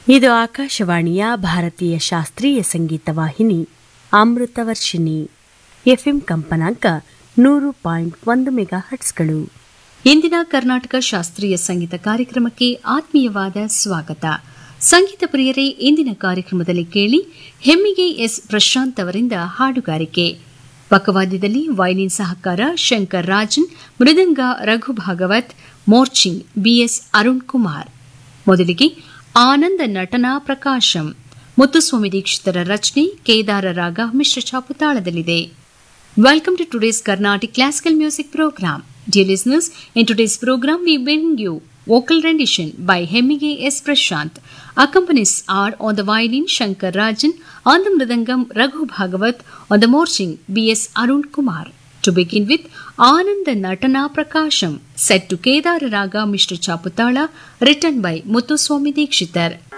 ಇದು ಆಕಾಶವಾಣಿಯ ಭಾರತೀಯ ಶಾಸ್ತ್ರೀಯ ಸಂಗೀತ ವಾಹಿನಿ ಅಮೃತವರ್ಷಿಣಿ ಎಫ್ಎಂ ಕಂಪನಾಂಕ ನೂರು ಪಾಯಿಂಟ್ ಒಂದು ಮೆಗಾ ಹಟ್ಸ್ಗಳು ಇಂದಿನ ಕರ್ನಾಟಕ ಶಾಸ್ತ್ರೀಯ ಸಂಗೀತ ಕಾರ್ಯಕ್ರಮಕ್ಕೆ ಆತ್ಮೀಯವಾದ ಸ್ವಾಗತ ಸಂಗೀತ ಪ್ರಿಯರೇ ಇಂದಿನ ಕಾರ್ಯಕ್ರಮದಲ್ಲಿ ಕೇಳಿ ಹೆಮ್ಮಿಗೆ ಎಸ್ ಪ್ರಶಾಂತ್ ಅವರಿಂದ ಹಾಡುಗಾರಿಕೆ ಪಕ್ಕವಾದ್ಯದಲ್ಲಿ ವೈಲಿನ್ ಸಹಕಾರ ಶಂಕರ್ ರಾಜನ್ ಮೃದಂಗ ರಘು ಭಾಗವತ್ ಮೋರ್ಚಿಂಗ್ ಬಿಎಸ್ ಅರುಣ್ ಕುಮಾರ್ ಮೊದಲಿಗೆ ಆನಂದ ನಟನಾ ಪ್ರಕಾಶಂ ಮುತ್ತುಸ್ವಾಮಿ ದೀಕ್ಷಿತರ ರಚನೆ ಕೇದಾರ ರಾಗ ಮಿಶ್ರ ಚಾಪುತಾಳದಲ್ಲಿದೆ Welcome to today's Carnatic Classical Music Program. Dear listeners, in today's program we bring you vocal rendition by Hemige S. Prashant. Accompanies are on the violin Shankar Rajan, on the mridangam Raghu Bhagavat, on the morching B.S. Arun Kumar. To begin with, Ananda Natana Prakasham, set to Kedara Raga Mishra Chaputala, written by Muthuswami Dikshitar.